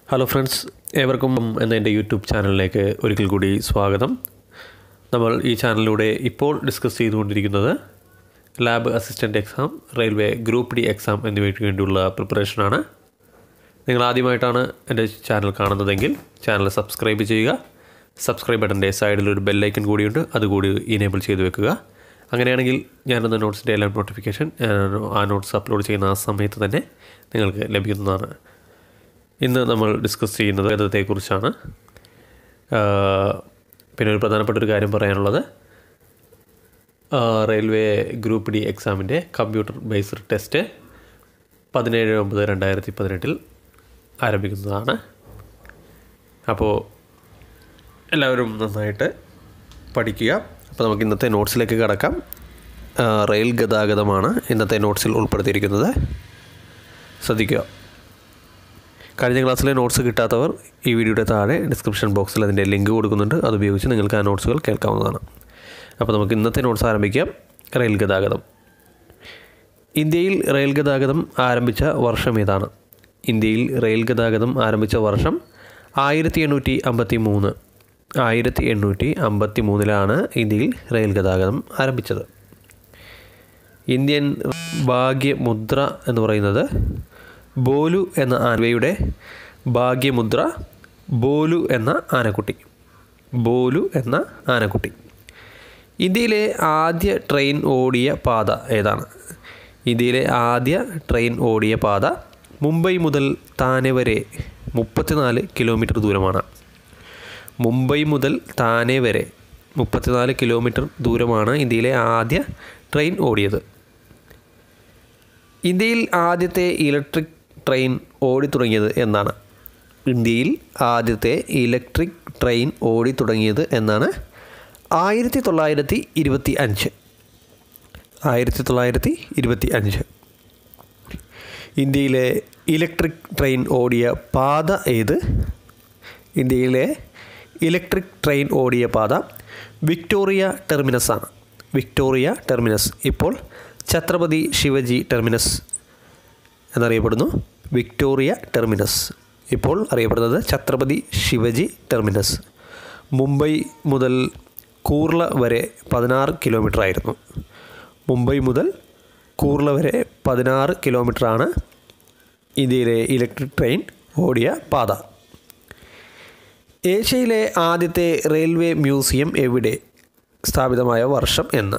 hello friends ഏവർക്കും എന്ന എൻ്റെ യൂട്യൂബ് ചാനലിലേക്ക് ഒരിക്കൽ കൂടി സ്വാഗതം നമ്മൾ ഈ ചാനലിലൂടെ ഇപ്പോൾ ഡിസ്കസ് ചെയ്തുകൊണ്ടിരിക്കുന്നത് lab assistant exam railway group D exam എന്നിവയ്ക്ക് വേണ്ടിയുള്ള പ്രിപ്പറേഷനാണ് നിങ്ങൾ ആദ്യമായിട്ടാണ് എൻ്റെ ചാനൽ കാണുന്നതെങ്കിൽ ചാനൽ സബ്സ്ക്രൈബ് ചെയ്യുക സബ്സ്ക്രൈബ് ബട്ടൻ്റെ സൈഡിൽ ഒരു ബെല്ലൈക്കൺ കൂടിയുണ്ട് അതുകൂടി ഇനേബിൾ ചെയ്ത് വെക്കുക അങ്ങനെയാണെങ്കിൽ ഞാനെന്ന നോട്ട്സിൻ്റെ എല്ലാം നോട്ടിഫിക്കേഷൻ ആ നോട്ട്സ് അപ്ലോഡ് ചെയ്യുന്ന ആ സമയത്ത് തന്നെ നിങ്ങൾക്ക് ലഭിക്കുന്നതാണ് ഇന്ന് നമ്മൾ ഡിസ്കസ് ചെയ്യുന്നത് ഗണിതത്തെക്കുറിച്ചാണ് പിന്നെ ഒരു പ്രധാനപ്പെട്ട ഒരു കാര്യം പറയാനുള്ളത് ആ, റെയിൽവേ ഗ്രൂപ്പ് ഡി എക്സാമിൻ്റെ കമ്പ്യൂട്ടർ ബേസ്ഡ് ടെസ്റ്റ് പതിനേഴ് ഒമ്പത് രണ്ടായിരത്തി പതിനെട്ടിൽ ആരംഭിക്കുന്നതാണ് അപ്പോൾ എല്ലാവരും നന്നായിട്ട് പഠിക്കുക അപ്പോൾ നമുക്ക് ഇന്നത്തെ നോട്ട്സിലേക്ക് കടക്കാം ആ, റെയിൽ ഗതാഗതമാണ് ഇന്നത്തെ നോട്ട്സിൽ ഉൾപ്പെടുത്തിയിരിക്കുന്നത് ശ്രദ്ധിക്കുക കഴിഞ്ഞ ക്ലാസ്സിലെ നോട്ട്സ് കിട്ടാത്തവർ ഈ വീഡിയോയുടെ താഴെ ഡിസ്ക്രിപ്ഷൻ ബോക്സിൽ അതിൻ്റെ ലിങ്ക് കൊടുക്കുന്നുണ്ട് അത് ഉപയോഗിച്ച് നിങ്ങൾക്ക് ആ നോട്ട്സുകൾ കേൾക്കാവുന്നതാണ് അപ്പോൾ നമുക്ക് ഇന്നത്തെ നോട്ട്സ് ആരംഭിക്കാം റെയിൽ ഗതാഗതം ഇന്ത്യയിൽ റെയിൽ ഗതാഗതം ആരംഭിച്ച വർഷം ഏതാണ് ഇന്ത്യയിൽ റെയിൽ ഗതാഗതം ആരംഭിച്ച വർഷം ആയിരത്തി എണ്ണൂറ്റി അമ്പത്തി മൂന്ന് ആയിരത്തി എണ്ണൂറ്റി അമ്പത്തി മൂന്നിലാണ് ഇന്ത്യയിൽ റെയിൽ ഗതാഗതം ആരംഭിച്ചത് ഇന്ത്യൻ ഭാഗ്യമുദ്ര എന്ന് പറയുന്നത് ബോലു എന്ന ആനയുടെ ഭാഗ്യമുദ്ര ബോലു എന്ന ആനക്കുട്ടി ബോലു എന്ന ആനക്കുട്ടി ഇന്ത്യയിലെ ആദ്യ ട്രെയിൻ ഓടിയ പാത ഏതാണ് ഇന്ത്യയിലെ ആദ്യ ട്രെയിൻ ഓടിയ പാത മുംബൈ മുതൽ താനെ വരെ മുപ്പത്തിനാല് കിലോമീറ്റർ ദൂരമാണ് മുംബൈ മുതൽ താനെ വരെ മുപ്പത്തിനാല് കിലോമീറ്റർ ദൂരമാണ് ഇന്ത്യയിലെ ആദ്യ ട്രെയിൻ ഓടിയത് ഇന്ത്യയിൽ ആദ്യത്തെ ഇലക്ട്രിക് ട്രെയിൻ ഓടിത്തുടങ്ങിയത് എന്നാണ് ഇന്ത്യയിൽ ആദ്യത്തെ ഇലക്ട്രിക് ട്രെയിൻ ഓടിത്തുടങ്ങിയത് എന്നാണ് ആയിരത്തി തൊള്ളായിരത്തി ഇരുപത്തി അഞ്ച് ആയിരത്തി തൊള്ളായിരത്തി ഇരുപത്തി അഞ്ച് ഇന്ത്യയിലെ ഇലക്ട്രിക് ട്രെയിൻ ഓടിയ പാത ഏത് ഇന്ത്യയിലെ ഇലക്ട്രിക് ട്രെയിൻ ഓടിയ പാത വിക്ടോറിയ ടെർമിനസ് ആണ് വിക്ടോറിയ ടെർമിനസ് ഇപ്പോൾ ഛത്രപതി ശിവജി ടെർമിനസ് എന്നറിയപ്പെടുന്നു വിക്ടോറിയ ടെർമിനസ് ഇപ്പോൾ അറിയപ്പെടുന്നത് ഛത്രപതി ശിവജി ടെർമിനസ് മുംബൈ മുതൽ കൂർള വരെ പതിനാറ് കിലോമീറ്റർ ആയിരുന്നു മുംബൈ മുതൽ കൂർള വരെ പതിനാറ് കിലോമീറ്ററാണ് ഇന്ത്യയിലെ ഇലക്ട്രിക് ട്രെയിൻ ഓടിയ പാത ഏഷ്യയിലെ ആദ്യത്തെ റെയിൽവേ മ്യൂസിയം എവിടെ സ്ഥാപിതമായ വർഷം എന്ന്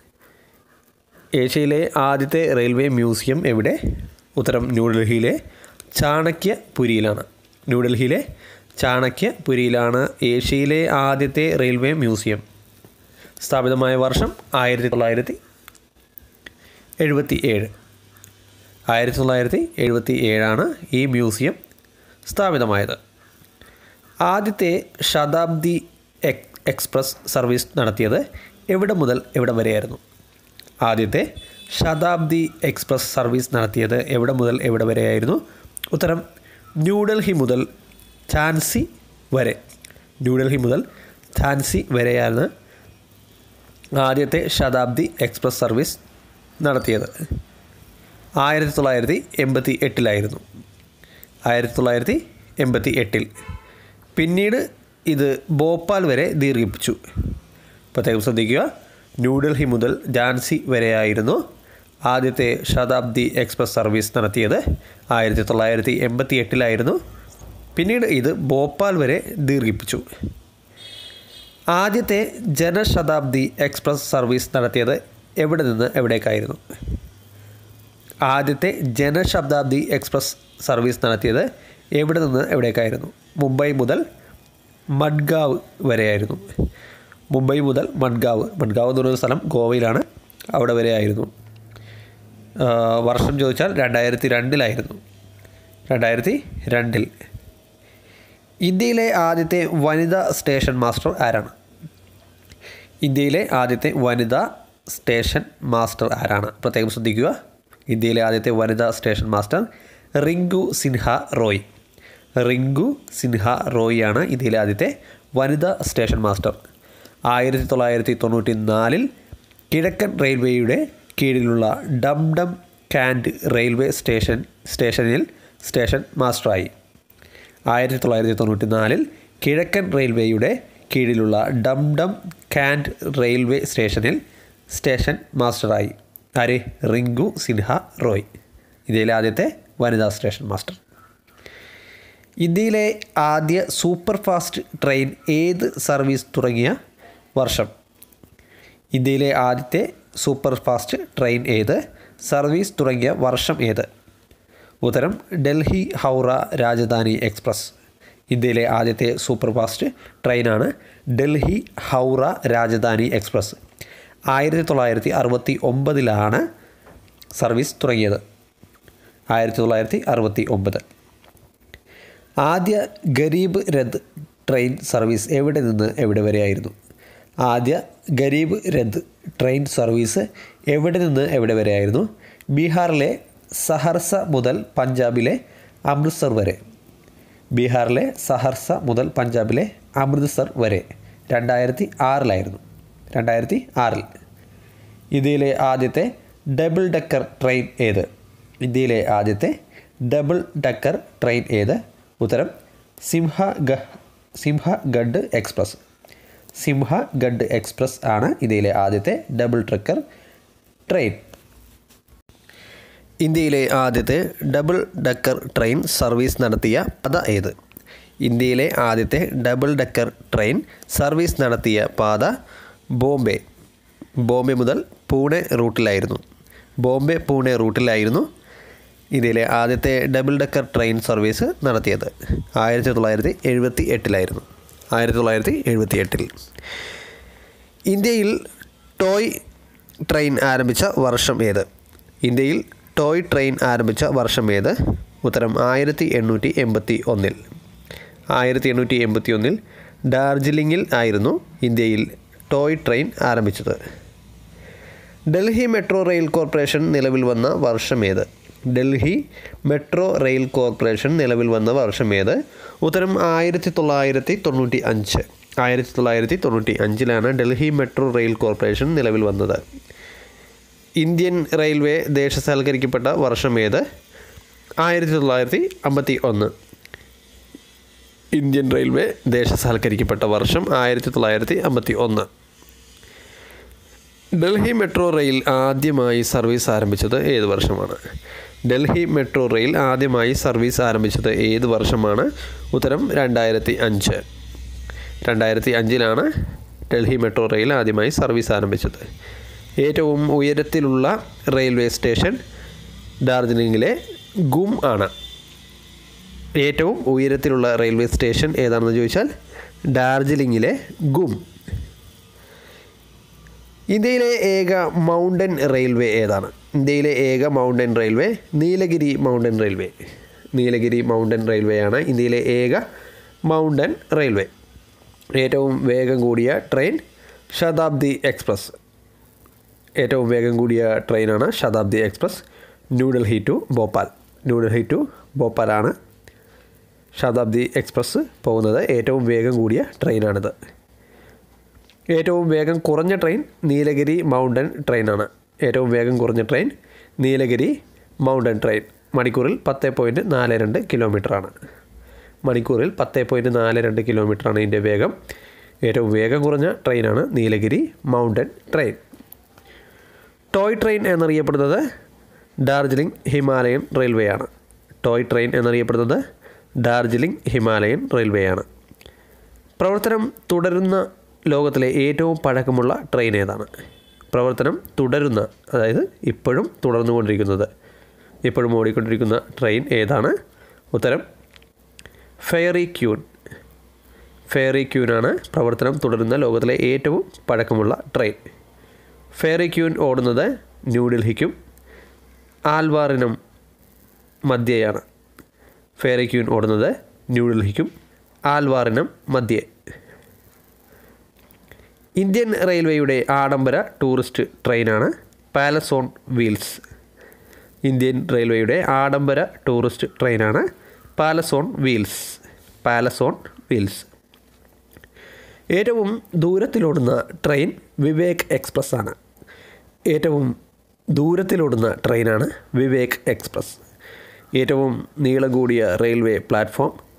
ഏഷ്യയിലെ ആദ്യത്തെ റെയിൽവേ മ്യൂസിയം എവിടെ ഉത്തരം ന്യൂഡൽഹിയിലെ ചാണക്യപുരിയിലാണ് ന്യൂഡൽഹിയിലെ ചാണക്യപുരിയിലാണ് ഏഷ്യയിലെ ആദ്യത്തെ റെയിൽവേ മ്യൂസിയം സ്ഥാപിതമായ വർഷം ആയിരത്തി തൊള്ളായിരത്തി എഴുപത്തി ഏഴ് ആയിരത്തി തൊള്ളായിരത്തി എഴുപത്തി ഏഴാണ് ഈ മ്യൂസിയം സ്ഥാപിതമായത് ആദ്യത്തെ ശതാബ്ദി എക് എക്സ്പ്രസ് സർവീസ് നടത്തിയത് എവിടെ മുതൽ എവിടെ വരെയായിരുന്നു ആദ്യത്തെ ശതാബ്ദി എക്സ്പ്രസ് സർവീസ് നടത്തിയത് എവിടെ മുതൽ എവിടെ വരെയായിരുന്നു ഉത്തരം ന്യൂഡൽഹി മുതൽ ഝാൻസി വരെ ന്യൂഡൽഹി മുതൽ ഝാൻസി വരെയാണ് ആദ്യത്തെ ശതാബ്ദി എക്സ്പ്രസ് സർവീസ് നടത്തിയത് ആയിരത്തി തൊള്ളായിരത്തി എൺപത്തി എട്ടിലായിരുന്നു ആയിരത്തി തൊള്ളായിരത്തി എൺപത്തി എട്ടിൽ പിന്നീട് ഇത് ഭോപ്പാൽ വരെ ദീർഘിപ്പിച്ചു പ്രത്യേകം ശ്രദ്ധിക്കുക ന്യൂഡൽഹി മുതൽ ഝാൻസി വരെയായിരുന്നു ആദ്യത്തെ ശതാബ്ദി എക്സ്പ്രസ് സർവീസ് നടത്തിയത് ആയിരത്തി തൊള്ളായിരത്തി എൺപത്തി എട്ടിലായിരുന്നു പിന്നീട് ഇത് ഭോപ്പാൽ വരെ ദീർഘിപ്പിച്ചു ആദ്യത്തെ ജനശതാബ്ദി എക്സ്പ്രസ് സർവീസ് നടത്തിയത് എവിടെ നിന്ന് എവിടേക്കായിരുന്നു ആദ്യത്തെ ജനശതാബ്ദി എക്സ്പ്രസ് സർവീസ് നടത്തിയത് എവിടെ നിന്ന് എവിടേക്കായിരുന്നു മുംബൈ മുതൽ മഡ്ഗാവ് വരെയായിരുന്നു മുംബൈ മുതൽ മഡ്ഗാവ് മഡ്ഗാവ് എന്ന് പറയുന്ന സ്ഥലം ഗോവയിലാണ് അവിടെ വരെയായിരുന്നു ആ, വർഷം ചോദിച്ചാൽ രണ്ടായിരത്തി രണ്ടിലായിരുന്നു രണ്ടായിരത്തി രണ്ടിൽ ഇന്ത്യയിലെ ആദ്യത്തെ വനിതാ സ്റ്റേഷൻ മാസ്റ്റർ ആരാണ് ഇന്ത്യയിലെ ആദ്യത്തെ വനിതാ സ്റ്റേഷൻ മാസ്റ്റർ ആരാണ് പ്രത്യേകം ശ്രദ്ധിക്കുക ഇന്ത്യയിലെ ആദ്യത്തെ വനിതാ സ്റ്റേഷൻ മാസ്റ്റർ റിങ്കു സിൻഹ റോയ് റിങ്കു സിൻഹ റോയ് ആണ് ഇന്ത്യയിലെ ആദ്യത്തെ വനിതാ സ്റ്റേഷൻ മാസ്റ്റർ ആയിരത്തി തൊള്ളായിരത്തി തൊണ്ണൂറ്റി നാലിൽ കിഴക്കൻ റെയിൽവേയുടെ കീഴിലുള്ള Dum Dum Cantt railway station സ്റ്റേഷനിൽ സ്റ്റേഷൻ മാസ്റ്ററായി ആയിരത്തി തൊള്ളായിരത്തി തൊണ്ണൂറ്റി നാലിൽ കിഴക്കൻ റെയിൽവേയുടെ കീഴിലുള്ള ഡംഡം കാൻഡ് റെയിൽവേ സ്റ്റേഷനിൽ സ്റ്റേഷൻ മാസ്റ്ററായി ആര് റിങ്കു സിൻഹ റോയ് ഇന്ത്യയിലെ ആദ്യത്തെ വനിതാ സ്റ്റേഷൻ മാസ്റ്റർ ഇന്ത്യയിലെ ആദ്യ സൂപ്പർ ഫാസ്റ്റ് ട്രെയിൻ ഏത് സർവീസ് തുടങ്ങിയ വർഷം ഇന്ത്യയിലെ ആദ്യത്തെ സൂപ്പർ ഫാസ്റ്റ് ട്രെയിൻ ഏത് സർവീസ് തുടങ്ങിയ വർഷം ഏത് ഉത്തരം ഡൽഹി ഹൗറ രാജധാനി എക്സ്പ്രസ് ഇന്ത്യയിലെ ആദ്യത്തെ സൂപ്പർ ഫാസ്റ്റ് ട്രെയിനാണ് ഡൽഹി ഹൗറ രാജധാനി എക്സ്പ്രസ് ആയിരത്തി തൊള്ളായിരത്തി അറുപത്തി ഒമ്പതിലാണ് സർവീസ് തുടങ്ങിയത് ആയിരത്തി തൊള്ളായിരത്തി അറുപത്തി ഒമ്പത് ആദ്യ ഗരീബ് രഥ് ട്രെയിൻ സർവീസ് എവിടെ നിന്ന് എവിടെ വരെയായിരുന്നു ആദ്യ ഗരീബ് രഥ് ട്രെയിൻ സർവീസ് എവിടെ നിന്ന് എവിടെ വരെയായിരുന്നു ബീഹാറിലെ സഹർസ മുതൽ പഞ്ചാബിലെ അമൃത്സർ വരെ ബീഹാറിലെ സഹർസ മുതൽ പഞ്ചാബിലെ അമൃത്സർ വരെ രണ്ടായിരത്തി ആറിലായിരുന്നു രണ്ടായിരത്തി ആറിൽ ഇന്ത്യയിലെ ആദ്യത്തെ ഡബിൾ ഡക്കർ ട്രെയിൻ ഏത് ഇന്ത്യയിലെ ആദ്യത്തെ ഡബിൾ ഡക്കർ ട്രെയിൻ ഏത് ഉത്തരം സിംഹഗ സിംഹഗഡ് എക്സ്പ്രസ് സിംഹഗഡ് എക്സ്പ്രസ് ആണ് ഇന്ത്യയിലെ ആദ്യത്തെ ഡബിൾ ട്രക്കർ ട്രെയിൻ ഇന്ത്യയിലെ ആദ്യത്തെ ഡബിൾ ഡക്കർ ട്രെയിൻ സർവീസ് നടത്തിയ പാത ഏത് ഇന്ത്യയിലെ ആദ്യത്തെ ഡബിൾ ഡക്കർ ട്രെയിൻ സർവീസ് നടത്തിയ പാത ബോംബെ ബോംബെ മുതൽ പൂനെ റൂട്ടിലായിരുന്നു ബോംബെ പൂനെ റൂട്ടിലായിരുന്നു ഇന്ത്യയിലെ ആദ്യത്തെ ഡബിൾ ഡക്കർ ട്രെയിൻ സർവീസ് നടത്തിയത് ആയിരത്തി തൊള്ളായിരത്തി എഴുപത്തി എട്ടിലായിരുന്നു ആയിരത്തി തൊള്ളായിരത്തി എഴുപത്തി എട്ടിൽ ഇന്ത്യയിൽ ടോയ് ട്രെയിൻ ആരംഭിച്ച വർഷം ഏത് ഇന്ത്യയിൽ ടോയ് ട്രെയിൻ ആരംഭിച്ച വർഷം ഏത് ഉത്തരം ആയിരത്തി എണ്ണൂറ്റി എൺപത്തി ഒന്നിൽ ആയിരത്തി എണ്ണൂറ്റി എൺപത്തി ഒന്നിൽ ഡാർജിലിംഗിൽ ആയിരുന്നു ഇന്ത്യയിൽ ടോയ് ട്രെയിൻ ആരംഭിച്ചത് ഡൽഹി മെട്രോ റെയിൽ കോർപ്പറേഷൻ നിലവിൽ വന്ന വർഷം ഏത് ഡൽഹി മെട്രോ റെയിൽ കോർപ്പറേഷൻ നിലവിൽ വന്ന വർഷം ഏത് ഉത്തരം ആയിരത്തി തൊള്ളായിരത്തി തൊണ്ണൂറ്റി അഞ്ച് ആയിരത്തി തൊള്ളായിരത്തി തൊണ്ണൂറ്റി അഞ്ചിലാണ് ഡൽഹി മെട്രോ റെയിൽ കോർപ്പറേഷൻ നിലവിൽ വന്നത് ഇന്ത്യൻ റെയിൽവേ ദേശസാൽക്കരിക്കപ്പെട്ട വർഷം ഏത് ആയിരത്തി തൊള്ളായിരത്തി അമ്പത്തി ഒന്ന് ഇന്ത്യൻ റെയിൽവേ ദേശസാൽക്കരിക്കപ്പെട്ട വർഷം ആയിരത്തി തൊള്ളായിരത്തി അമ്പത്തി ഒന്ന് ഡൽഹി മെട്രോ റെയിൽ ആദ്യമായി സർവീസ് ആരംഭിച്ചത് ഏത് വർഷമാണ് ഡൽഹി മെട്രോ റെയിൽ ആദ്യമായി സർവീസ് ആരംഭിച്ചത് ഏത് വർഷമാണ് ഉത്തരം രണ്ടായിരത്തി അഞ്ച് രണ്ടായിരത്തി അഞ്ചിലാണ് ഡൽഹി മെട്രോ റെയിൽ ആദ്യമായി സർവീസ് ആരംഭിച്ചത് ഏറ്റവും ഉയരത്തിലുള്ള റെയിൽവേ സ്റ്റേഷൻ ഡാർജിലിംഗിലെ ഗും ആണ് ഏറ്റവും ഉയരത്തിലുള്ള റെയിൽവേ സ്റ്റേഷൻ ഏതാണെന്ന് ചോദിച്ചാൽ ഡാർജിലിംഗിലെ ഗും ഇന്ത്യയിലെ ഏക മൗണ്ടൻ റെയിൽവേ ഏതാണ് ഇന്ത്യയിലെ ഏക mountain railway Nilgiri mountain railway Nilgiri mountain railway ആണ് ഇന്ത്യയിലെ ഏക മൗണ്ടൻ റെയിൽവേ ഏറ്റവും വേഗം കൂടിയ ട്രെയിൻ ശതാബ്ദി എക്സ്പ്രസ് ഏറ്റവും വേഗം കൂടിയ ട്രെയിനാണ് ശതാബ്ദി express New Delhi to Bhopal New Delhi to ഭോപ്പാലാണ് Shatabdi express പോകുന്നത് ഏറ്റവും വേഗം കൂടിയ ട്രെയിനാണിത് ഏറ്റവും വേഗം കുറഞ്ഞ ട്രെയിൻ നീലഗിരി മൗണ്ടൻ ട്രെയിനാണ് ഏറ്റവും വേഗം കുറഞ്ഞ ട്രെയിൻ നീലഗിരി മൗണ്ടൻ ട്രെയിൻ മണിക്കൂറിൽ പത്ത് പോയിൻറ്റ് നാല് രണ്ട് കിലോമീറ്ററാണ് മണിക്കൂറിൽ പത്ത് പോയിൻറ്റ് നാല് രണ്ട് കിലോമീറ്ററാണ് ഇതിൻ്റെ വേഗം ഏറ്റവും വേഗം കുറഞ്ഞ ട്രെയിനാണ് Nilgiri mountain train toy train എന്നറിയപ്പെടുന്നത് ഡാർജിലിംഗ് ഹിമാലയൻ റെയിൽവേ ആണ് ടോയ് ട്രെയിൻ എന്നറിയപ്പെടുന്നത് ഡാർജിലിംഗ് ഹിമാലയൻ റെയിൽവേ ആണ് പ്രവർത്തനം തുടരുന്ന ലോകത്തിലെ ഏറ്റവും പഴക്കമുള്ള ട്രെയിൻ ഏതാണ് പ്രവർത്തനം തുടരുന്ന അതായത് ഇപ്പോഴും തുടർന്നുകൊണ്ടിരിക്കുന്നത് ഇപ്പോഴും ഓടിക്കൊണ്ടിരിക്കുന്ന ട്രെയിൻ ഏതാണ് ഉത്തരം ഫെയറി ക്യൂൻ ഫെയറി ക്യൂനാണ് പ്രവർത്തനം തുടരുന്ന ലോകത്തിലെ ഏറ്റവും പഴക്കമുള്ള ട്രെയിൻ ഫെയറി ക്യൂൻ ഓടുന്നത് ന്യൂഡൽഹിക്കും ആൽവാറിനും മധ്യയാണ് ഫെയറി ക്യൂൻ ഓടുന്നത് ന്യൂഡൽഹിക്കും ആൽവാറിനും മധ്യേ ഇന്ത്യൻ റെയിൽവേയുടെ ആഡംബര ടൂറിസ്റ്റ് ട്രെയിനാണ് പാലസോൺ വീൽസ് ഇന്ത്യൻ റെയിൽവേയുടെ ആഡംബര ടൂറിസ്റ്റ് ട്രെയിനാണ് പാലസോൺ വീൽസ് പാലസോൺ വീൽസ് ഏറ്റവും ദൂരത്തിലോടുന്ന ട്രെയിൻ വിവേക് എക്സ്പ്രസ് ആണ് ഏറ്റവും ദൂരത്തിലോടുന്ന ട്രെയിനാണ് വിവേക് എക്സ്പ്രസ് ഏറ്റവും നീളം കൂടിയ റെയിൽവേ പ്ലാറ്റ്ഫോം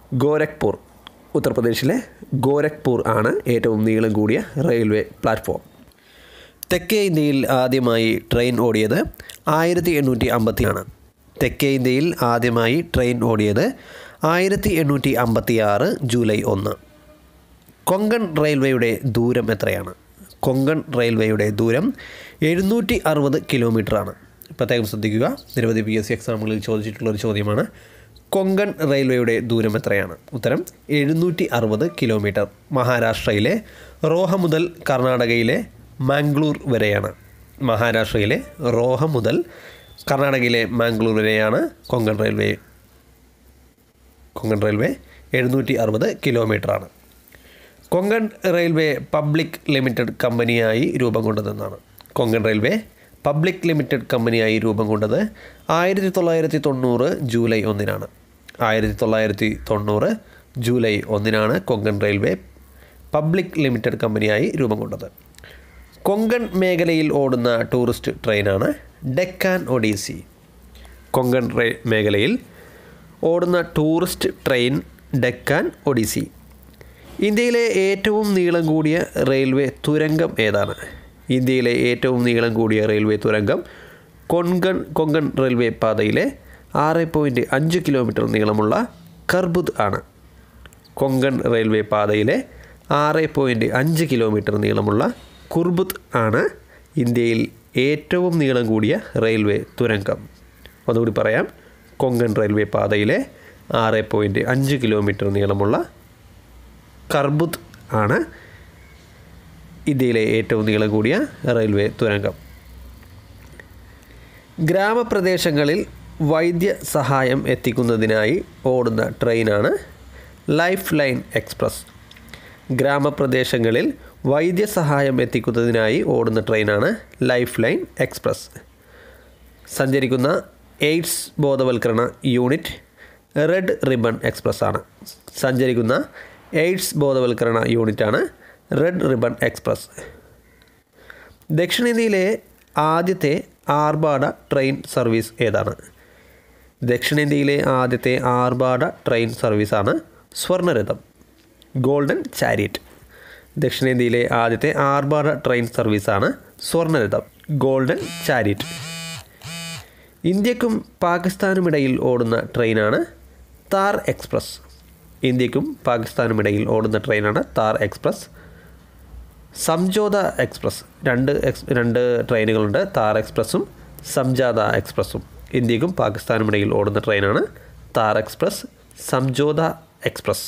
ഗോരഖ്പൂർ ഉത്തർപ്രദേശിലെ ഗോരഖ്പൂർ ആണ് ഏറ്റവും നീളം കൂടിയ റെയിൽവേ പ്ലാറ്റ്ഫോം തെക്കേ ഇന്ത്യയിൽ ആദ്യമായി ട്രെയിൻ ഓടിയത് ആയിരത്തി എണ്ണൂറ്റി അമ്പത്തിയാണ് തെക്കേ ഇന്ത്യയിൽ ആദ്യമായി ട്രെയിൻ ഓടിയത് ആയിരത്തി എണ്ണൂറ്റി അമ്പത്തി ആറ് ജൂലൈ ഒന്ന് കൊങ്കൺ റെയിൽവേയുടെ ദൂരം എത്രയാണ് കൊങ്കൺ റെയിൽവേയുടെ ദൂരം എഴുന്നൂറ്റി അറുപത് കിലോമീറ്ററാണ് പ്രത്യേകം ശ്രദ്ധിക്കുക നിരവധി പി എസ് സി എക്സാമുകളിൽ ചോദിച്ചിട്ടുള്ള ഒരു ചോദ്യമാണ് കൊങ്കൺ റെയിൽവേയുടെ ദൂരം എത്രയാണ് ഉത്തരം എഴുന്നൂറ്റി അറുപത് കിലോമീറ്റർ മഹാരാഷ്ട്രയിലെ റോഹ മുതൽ കർണാടകയിലെ മാംഗ്ലൂർ വരെയാണ് മഹാരാഷ്ട്രയിലെ റോഹ മുതൽ കർണാടകയിലെ മാംഗ്ലൂർ വരെയാണ് കൊങ്കൺ റെയിൽവേ കൊങ്കൺ റെയിൽവേ എഴുന്നൂറ്റി അറുപത് കിലോമീറ്ററാണ് കൊങ്കൺ റെയിൽവേ പബ്ലിക് ലിമിറ്റഡ് കമ്പനിയായി രൂപം കൊണ്ടതെന്നാണ് കൊങ്കൺ റെയിൽവേ പബ്ലിക് ലിമിറ്റഡ് കമ്പനിയായി രൂപം കൊണ്ടത് ആയിരത്തി തൊള്ളായിരത്തി തൊണ്ണൂറ് ജൂലൈ ഒന്നിനാണ് ആയിരത്തി തൊള്ളായിരത്തി തൊണ്ണൂറ് ജൂലൈ ഒന്നിനാണ് കൊങ്കൺ റെയിൽവേ പബ്ലിക് ലിമിറ്റഡ് കമ്പനിയായി രൂപം കൊണ്ടത് കൊങ്കൺ മേഖലയിൽ ഓടുന്ന ടൂറിസ്റ്റ് ട്രെയിനാണ് ഡെക്കാൻ ഒഡീസി കൊങ്കൺ റേ മേഖലയിൽ ഓടുന്ന ടൂറിസ്റ്റ് ട്രെയിൻ ഡെക്കാൻ ഒഡീസി ഇന്ത്യയിലെ ഏറ്റവും നീളം കൂടിയ റെയിൽവേ തുരങ്കം ഏതാണ് ഇന്ത്യയിലെ ഏറ്റവും നീളം കൂടിയ റെയിൽവേ തുരങ്കം കൊങ്കൺ കൊങ്കൺ റെയിൽവേ പാതയിലെ ആറ് പോയിൻറ്റ് അഞ്ച് കിലോമീറ്റർ നീളമുള്ള കർബുദ് ആണ് കൊങ്കൺ റെയിൽവേ പാതയിലെ ആറ് പോയിൻറ്റ് അഞ്ച് കിലോമീറ്റർ നീളമുള്ള കുർബുദ് ആണ് ഇന്ത്യയിൽ ഏറ്റവും നീളം കൂടിയ റെയിൽവേ തുരങ്കം അതുകൂടി പറയാം കൊങ്കൺ റെയിൽവേ പാതയിലെ ആറ് പോയിൻറ്റ് അഞ്ച് കിലോമീറ്റർ നീളമുള്ള കർബുദ് ആണ് ഇന്ത്യയിലെ ഏറ്റവും നീളം കൂടിയ റെയിൽവേ തുരങ്കം ഗ്രാമപ്രദേശങ്ങളിൽ വൈദ്യ സഹായം എത്തിക്കുന്നതിനായി ഓടുന്ന ട്രെയിനാണ് ലൈഫ് ലൈൻ എക്സ്പ്രസ് ഗ്രാമപ്രദേശങ്ങളിൽ വൈദ്യസഹായം എത്തിക്കുന്നതിനായി ഓടുന്ന ട്രെയിനാണ് ലൈഫ് ലൈൻ എക്സ്പ്രസ് സഞ്ചരിക്കുന്ന എയ്ഡ്സ് ബോധവൽക്കരണ യൂണിറ്റ് റെഡ് റിബൺ എക്സ്പ്രസ് ആണ് സഞ്ചരിക്കുന്ന എയ്ഡ്സ് ബോധവൽക്കരണ യൂണിറ്റാണ് റെഡ് റിബൺ എക്സ്പ്രസ് ദക്ഷിണേന്ത്യയിലെ ആദ്യത്തെ ആർഭാട ട്രെയിൻ സർവീസ് ഏതാണ് ദക്ഷിണേന്ത്യയിലെ ആദ്യത്തെ ആർഭാട ട്രെയിൻ സർവീസാണ് സ്വർണ്ണരഥം ഗോൾഡൻ ചാരിയറ്റ് ദക്ഷിണേന്ത്യയിലെ ആദ്യത്തെ ആർഭാട ട്രെയിൻ സർവീസാണ് സ്വർണ്ണരഥം ഗോൾഡൻ ചാരിയറ്റ് ഇന്ത്യക്കും പാകിസ്ഥാനുമിടയിൽ ഓടുന്ന ട്രെയിനാണ് താർ എക്സ്പ്രസ് ഇന്ത്യക്കും പാകിസ്ഥാനുമിടയിൽ ഓടുന്ന ട്രെയിനാണ് താർ എക്സ്പ്രസ് സംജോത എക്സ്പ്രസ് രണ്ട് എക്സ് രണ്ട് ട്രെയിനുകളുണ്ട് താർ എക്സ്പ്രസ്സും സംജാത എക്സ്പ്രസ്സും ഇന്ത്യക്കും പാകിസ്ഥാനുമിടയിൽ ഓടുന്ന ട്രെയിനാണ് താർ എക്സ്പ്രസ് സംജോത എക്സ്പ്രസ്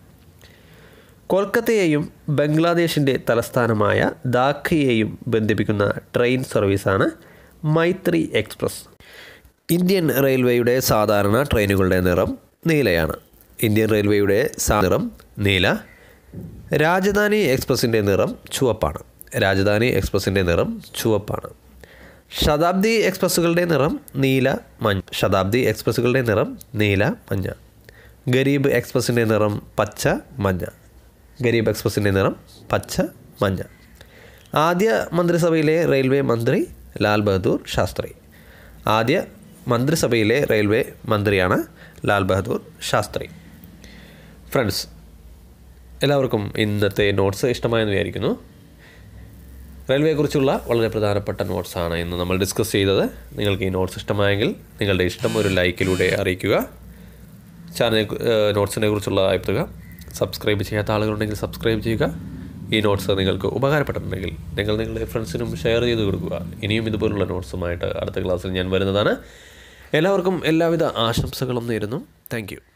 കൊൽക്കത്തയെയും ബംഗ്ലാദേശിൻ്റെ തലസ്ഥാനമായ ധാക്കയെയും ബന്ധിപ്പിക്കുന്ന ട്രെയിൻ സർവീസാണ് മൈത്രി എക്സ്പ്രസ് ഇന്ത്യൻ റെയിൽവേയുടെ സാധാരണ ട്രെയിനുകളുടെ നിറം നീലയാണ് ഇന്ത്യൻ റെയിൽവേയുടെ സാ നിറം നീല രാജധാനി എക്സ്പ്രസിൻ്റെ നിറം ചുവപ്പാണ് രാജധാനി എക്സ്പ്രസിൻ്റെ നിറം ചുവപ്പാണ് ശതാബ്ദി എക്സ്പ്രസ്സുകളുടെ നിറം നീല മഞ്ഞ ശതാബ്ദി എക്സ്പ്രസ്സുകളുടെ നിറം നീല മഞ്ഞ ഗരീബ് എക്സ്പ്രസിൻ്റെ നിറം പച്ച മഞ്ഞ ഗരീബ് എക്സ്പ്രസിൻ്റെ നിറം പച്ച മഞ്ഞ ആദ്യ മന്ത്രിസഭയിലെ റെയിൽവേ മന്ത്രി ലാൽ ബഹദൂർ ശാസ്ത്രി ആദ്യ മന്ത്രിസഭയിലെ റെയിൽവേ മന്ത്രിയാണ് ലാൽ ബഹദൂർ ശാസ്ത്രി ഫ്രണ്ട്സ് എല്ലാവർക്കും ഇന്നത്തെ നോട്ട്സ് ഇഷ്ടമായെന്ന് വിചാരിക്കുന്നു റെയിൽവേയെക്കുറിച്ചുള്ള വളരെ പ്രധാനപ്പെട്ട നോട്ട്സാണ് ഇന്ന് നമ്മൾ ഡിസ്കസ് ചെയ്തത് നിങ്ങൾക്ക് ഈ നോട്ട്സ് ഇഷ്ടമായെങ്കിൽ നിങ്ങളുടെ ഇഷ്ടം ഒരു ലൈക്കിലൂടെ അറിയിക്കുക ചാനൽ നോട്ട്സിനെ കുറിച്ചുള്ള അഭിപ്രായ സബ്സ്ക്രൈബ് ചെയ്യാത്ത ആളുകളുണ്ടെങ്കിൽ സബ്സ്ക്രൈബ് ചെയ്യുക ഈ നോട്ട്സ് നിങ്ങൾക്ക് ഉപകാരപ്പെട്ടിട്ടുണ്ടെങ്കിൽ നിങ്ങൾ നിങ്ങളുടെ ഫ്രണ്ട്സിനും ഷെയർ ചെയ്ത് കൊടുക്കുക ഇനിയും ഇതുപോലുള്ള നോട്ട്സുമായിട്ട് അടുത്ത ക്ലാസ്സിൽ ഞാൻ വരുന്നതാണ് എല്ലാവർക്കും എല്ലാവിധ ആശംസകളും നേരുന്നു താങ്ക്